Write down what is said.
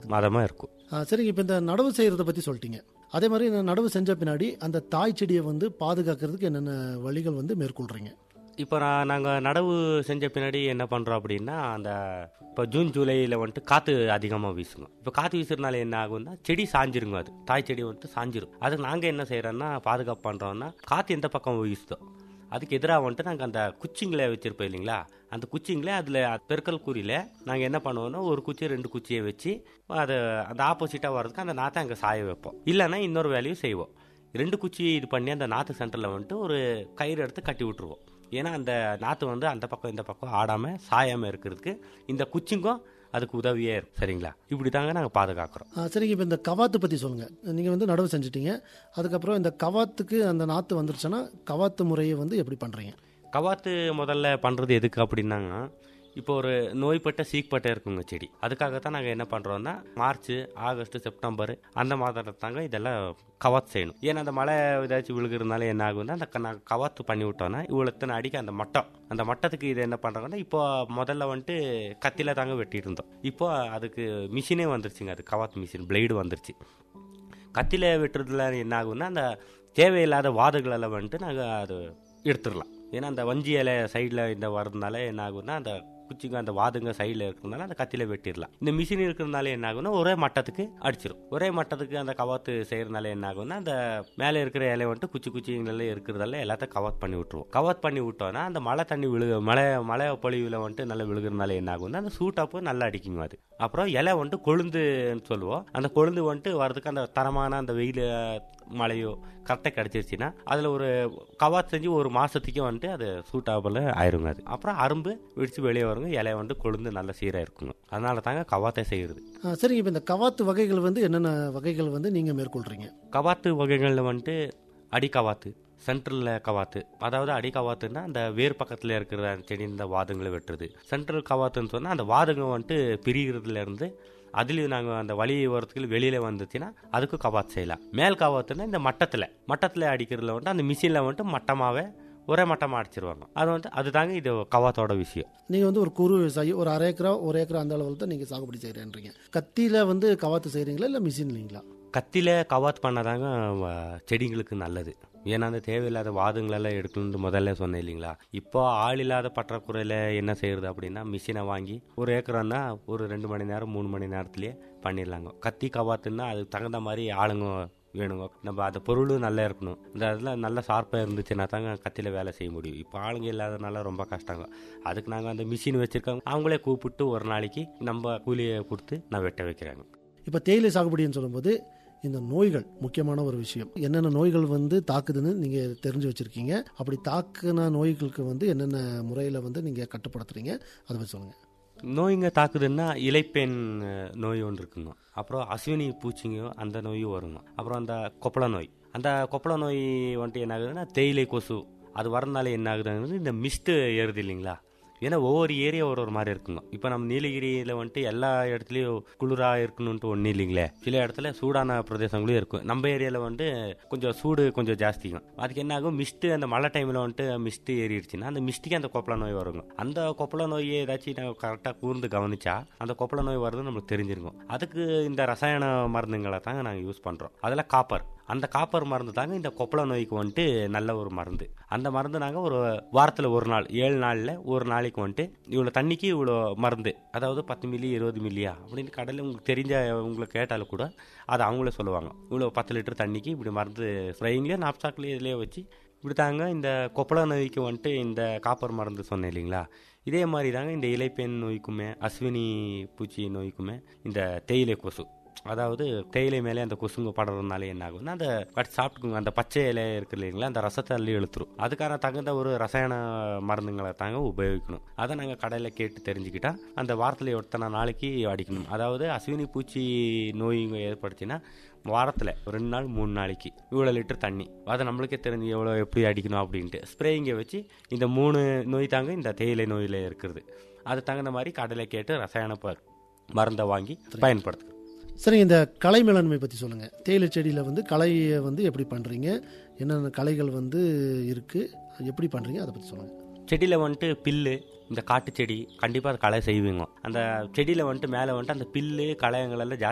மதமாக இருக்கும் ஆ, சரிங்க இப்போ இந்த நடவு செய்கிறத பற்றி சொல்லிட்டீங்க அதே மாதிரி இந்த நடவு செஞ்ச பின்னாடி அந்த தாய் செடியை வந்து பாதுகாக்கிறதுக்கு என்னென்ன வழிகள் வந்து மேற்கொள்கிறீங்க இப்போ நான் நாங்கள் நடவு செஞ்ச பின்னாடி என்ன பண்ணுறோம் அப்படின்னா அந்த இப்போ ஜூன் ஜூலையில் வந்துட்டு காற்று அதிகமாக வீசுங்க இப்போ காற்று வீசுறதுனால என்ன ஆகும்னா செடி சாஞ்சிருங்க அது தாய் செடி வந்துட்டு சாஞ்சிரும் அதுக்கு நாங்கள் என்ன செய்கிறோன்னா பாதுகாப்பு பண்ணுறோன்னா காற்று எந்த பக்கம் வீசுதோ அதுக்கு எதிராக வந்துட்டு நாங்கள் அந்த குச்சிங்களை வச்சுருப்போம் இல்லைங்களா அந்த குச்சிங்களே அதில் பெருக்கல் குறியில் நாங்கள் என்ன பண்ணுவோம்னா ஒரு குச்சி ரெண்டு குச்சியை வச்சு அதை அந்த ஆப்போசிட்டாக வர்றதுக்கு அந்த நாற்றை அங்கே சாய வைப்போம் இல்லைன்னா இன்னொரு வேலையும் செய்வோம் ரெண்டு குச்சி இது பண்ணி அந்த நாற்று சென்டரில் வந்துட்டு ஒரு கயிறு எடுத்து கட்டி விட்டுருவோம் ஏன்னா அந்த நாற்று வந்து அந்த பக்கம் இந்த பக்கம் ஆடாமல் சாயாமல் இருக்கிறதுக்கு இந்த குச்சிங்கும் அதுக்கு உதவியே இருக்கும் சரிங்களா இப்படி தாங்க நாங்கள் பாதுகாக்கிறோம் ஆ, சரிங்க இப்போ இந்த கவாத்து பற்றி சொல்லுங்கள் நீங்கள் வந்து நடவு செஞ்சிட்டீங்க அதுக்கப்புறம் இந்த கவாத்துக்கு அந்த நாற்று வந்துருச்சுன்னா கவாத்து முறையை வந்து எப்படி பண்ணுறீங்க கவாத்து முதல்ல பண்ணுறது எதுக்கு அப்படின்னாங்க இப்போ ஒரு நோய்பட்ட சீக்பட்டை இருக்குங்க செடி அதுக்காகத்தான் நாங்கள் என்ன பண்ணுறோம்னா மார்ச் ஆகஸ்ட் செப்டம்பர் அந்த மாதத்தில் தாங்க இதெல்லாம் கவாத் செய்யணும் ஏன்னா அந்த மழை ஏதாச்சும் விழுகிறதுனால என்ன ஆகும்னா அந்த க- நாங்க கவாத்து பண்ணி விட்டோம்னா இவ்வளோத்தனை அடிக்க அந்த மட்டம் அந்த மட்டத்துக்கு இது என்ன பண்ணுறாங்கன்னா இப்போ முதல்ல வந்துட்டு கத்தியில் தாங்க வெட்டிட்டு இருந்தோம் இப்போ அதுக்கு மிஷினே வந்துருச்சுங்க அது கவாத் மிஷின் பிளேடு வந்துருச்சு கத்தியில் வெட்டுறதுல என்ன ஆகும்னா அந்த தேவையில்லாத வாதுகளெல்லாம் வந்துட்டு நாங்கள் அது எடுத்துடலாம் ஏன்னா அந்த வஞ்சி இலை சைடில் இந்த வரதுனால என்ன ஆகும்னா அந்த குச்சிங்க அந்த வாதுங்க சைடில் இருக்கிறதுனால அந்த கத்தியில் வெட்டிடலாம் இந்த மிஷின் இருக்கிறதுனால என்ன ஆகும்னா ஒரே மட்டத்துக்கு அடிச்சிடும் ஒரே மட்டத்துக்கு அந்த கவாத்து செய்யறதுனால என்ன ஆகும்னா அந்த மேலே இருக்கிற இலை வந்துட்டு குச்சி குச்சிங்களெல்லாம் இருக்கிறதால எல்லாத்தையும் கவாத் பண்ணி விட்டுருவோம் கவாத் பண்ணி விட்டோம்னா அந்த மழை தண்ணி விழுக மழை மழை பொழிவில் வந்துட்டு நல்லா விழுகிறதுனால என்ன ஆகும்னா அந்த சூட்டாப்பு நல்லா அடிக்குங்க அது அப்புறம் இலை வந்துட்டு கொழுந்துன்னு சொல்லுவோம் அந்த கொழுந்து வந்துட்டு வர்றதுக்கு அந்த தரமான அந்த வெயில் மழையோ கரெக்டாக கிடச்சிருச்சுன்னா அதில் ஒரு கவாத் செஞ்சு ஒரு மாதத்துக்கே வந்துட்டு அது சூட்டாபிள் ஆயிருங்க அது அப்புறம் அரும்பு வெடிச்சு வெளியே வருங்க இலைய வந்துட்டு கொழுந்து நல்ல சீராக இருக்குங்க அதனால தாங்க கவாத்தை செய்கிறது ஆ, சரிங்க இப்போ இந்த கவாத்து வகைகள் வந்து என்னென்ன வகைகள் வந்து நீங்கள் மேற்கொள்கிறீங்க கவாத்து வகைகளில் வந்துட்டு அடிக்கவாத்து சென்ட்ரலில் கவாத்து அதாவது அடி கவாத்துன்னா அந்த வேர் பக்கத்தில் இருக்கிற செடி இந்த வாதங்களை வெட்டுறது சென்ட்ரல் கவாத்துன்னு சொன்னால் அந்த வாதங்க வந்துட்டு பிரிகிறதுல இருந்து அதுலேயும் நாங்கள் அந்த வழி வரத்துக்கு வெளியில் வந்துச்சுன்னா அதுக்கும் கவாத் செய்யலாம் மேல் கவாத்துன்னா இந்த மட்டத்தில் மட்டத்தில் அடிக்கிறதுல வந்துட்டு அந்த மிஷினில் வந்துட்டு மட்டமாகவே ஒரே மட்டமாக அடிச்சிருவாங்க அது வந்துட்டு அதுதாங்க இது கவாத்தோட விஷயம் நீங்கள் வந்து ஒரு குறு விவசாயி ஒரு அரை ஏக்கரா ஒரு ஏக்கரா அந்த அளவில் தான் நீங்கள் சாகுபடி செய்கிறேன்றீங்க கத்தியில் வந்து கவாத்து செய்கிறீங்களா இல்லை மிஷின் இல்லைங்களா கத்தியில் கவாத் பண்ணாதாங்க வ- செடிங்களுக்கு நல்லது ஏன்னா அந்த தேவையில்லாத வாதங்களெல்லாம் எடுக்கணும்னு முதல்ல சொன்னேன் இல்லைங்களா இப்போ ஆள் இல்லாத பற்றாக்குறையில் என்ன செய்யறது அப்படின்னா மிஷினை வாங்கி ஒரு ஏக்கரம்னா ஒரு ரெண்டு மணி நேரம் மூணு மணி நேரத்துலேயே பண்ணிடலாங்க கத்தி கவாத்துன்னா அதுக்கு தகுந்த மாதிரி ஆளுங்க வேணுங்க நம்ம அந்த பொருளும் நல்லா இருக்கணும் இந்த இதில் நல்ல ஷார்ப்பாக இருந்துச்சுன்னா தாங்க கத்தியில் வேலை செய்ய முடியும் இப்போ ஆளுங்க இல்லாதனால ரொம்ப கஷ்டங்க அதுக்கு நாங்கள் அந்த மிஷின் வச்சுருக்காங்க அவங்களே கூப்பிட்டு ஒரு நாளைக்கு நம்ம கூலியை கொடுத்து நான் வெட்ட வைக்கிறாங்க இப்போ தேயிலை சாகுபடின்னு சொல்லும்போது இந்த நோய்கள் முக்கியமான ஒரு விஷயம் என்னென்ன நோய்கள் வந்து தாக்குதுன்னு நீங்கள் தெரிஞ்சு வச்சுருக்கீங்க அப்படி தாக்குன நோய்களுக்கு வந்து என்னென்ன முறையில் வந்து நீங்கள் கட்டுப்படுத்துறீங்க அதை பற்றி சொல்லுங்கள் நோய்ங்க தாக்குதுன்னா இலைப்பேன் அஹ், நோய் ஒன்று இருக்குங்க அப்புறம் அஸ்வினி பூச்சிங்க அந்த நோயும் வருங்க அப்புறம் அந்த கொப்பள நோய் அந்த கொப்பள நோய் வந்துட்டு என்ன ஆகுதுன்னா தேயிலை கொசு அது வரனால என்ன ஆகுதுங்கிறது இந்த மிஸ்ட்டு ஏறுது இல்லைங்களா ஏன்னா ஒவ்வொரு ஏரியா ஒரு ஒரு மாதிரி இருக்குங்க இப்போ நம்ம நீலகிரியில் வந்துட்டு எல்லா இடத்துலையும் குளிராக இருக்கணுன்ட்டு ஒன்றும் இல்லைங்களே சில இடத்துல சூடான பிரதேசங்களும் இருக்கும் நம்ம ஏரியாவில் வந்துட்டு கொஞ்சம் சூடு கொஞ்சம் ஜாஸ்திங்க அதுக்கு என்ன ஆகும் மிஸ்ட்டு அந்த மழை டைமில் வந்துட்டு மிஸ்ட்டு ஏறிடுச்சுன்னா அந்த மிஸ்ட்டுக்கு அந்த கொப்பள நோய் வருங்க அந்த கொப்பள நோயை ஏதாச்சும் நாங்கள் கரெக்டாக கூர்ந்து கவனிச்சா அந்த கொப்பள நோய் வருதுன்னு நம்மளுக்கு தெரிஞ்சிருக்கும் அதுக்கு இந்த ரசாயன மருந்துங்களை தாங்க நாங்கள் யூஸ் பண்ணுறோம் அதில் காப்பர் அந்த காப்பர் மருந்து தாங்க இந்த கொப்பள நோய்க்கு வந்துட்டு நல்ல ஒரு மருந்து அந்த மருந்து நாங்கள் ஒரு வாரத்தில் ஒரு நாள் ஏழு நாளில் ஒரு நாளைக்கு வந்துட்டு இவ்வளோ தண்ணிக்கு இவ்வளோ மருந்து அதாவது பத்து மில்லி இருபது மில்லியா அப்படின்னு கடையில் உங்களுக்கு தெரிஞ்ச உங்களுக்கு கேட்டாலும் கூட அதை அவங்களே சொல்லுவாங்க இவ்வளோ பத்து லிட்டர் தண்ணிக்கு இப்படி மருந்து ஸ்ப்ரேயிங்லேயே நாப்சாக்லேயே இதுலேயே வச்சு இப்படி தாங்க இந்த கொப்பள நோய்க்கு வந்துட்டு இந்த காப்பர் மருந்து சொன்னேன் இல்லைங்களா இதே மாதிரி தாங்க இந்த இலைப்பேன் நோய்க்குமே அஸ்வினி பூச்சி நோய்க்குமே இந்த தேயிலை கொசு அதாவது தேயிலை மேலே அந்த கொசுங்க படுறதுனால என்ன ஆகும்னா அந்த கட் சாப்பிட்டுக்குங்க அந்த பச்சை இலை இருக்கு இல்லைங்களா அந்த ரசத்தை அள்ளி இழுத்துரும் அதுக்கான தகுந்த ஒரு ரசாயன மருந்துங்களை தாங்க உபயோகிக்கணும் அதை நாங்கள் கடையில் கேட்டு தெரிஞ்சுக்கிட்டா அந்த வாரத்தில் எத்தனை நாளைக்கு அடிக்கணும் அதாவது அஸ்வினி பூச்சி நோய் ஏற்படுச்சுன்னா வாரத்தில் ரெண்டு நாள் மூணு நாளைக்கு இவ்வளோ லிட்டர் தண்ணி அதை நம்மளுக்கே தெரிஞ்சு எவ்வளோ எப்படி அடிக்கணும் அப்படின்ட்டு ஸ்ப்ரேயிங்கை வச்சு இந்த மூணு நோய் தாங்க இந்த தேயிலை நோயில் இருக்கிறது அது தகுந்த மாதிரி கடையில் கேட்டு ரசாயன ப- மருந்தை வாங்கி பயன்படுத்து சரிங்க இந்த கலை மேலாண்மை பற்றி சொல்லுங்கள் தேயிலை செடியில் வந்து களையை வந்து எப்படி பண்ணுறீங்க என்னென்ன களைகள் வந்து இருக்குது எப்படி பண்ணுறீங்க அதை பற்றி சொல்லுங்கள் செடியில் வந்துட்டு பில்லு இந்த காட்டு செடி கண்டிப்பாக களை செய்வீங்க அந்த செடியில் வந்துட்டு மேலே வந்துட்டு அந்த பில்லு களையங்கள் எல்லாம் ஜாஸ்தி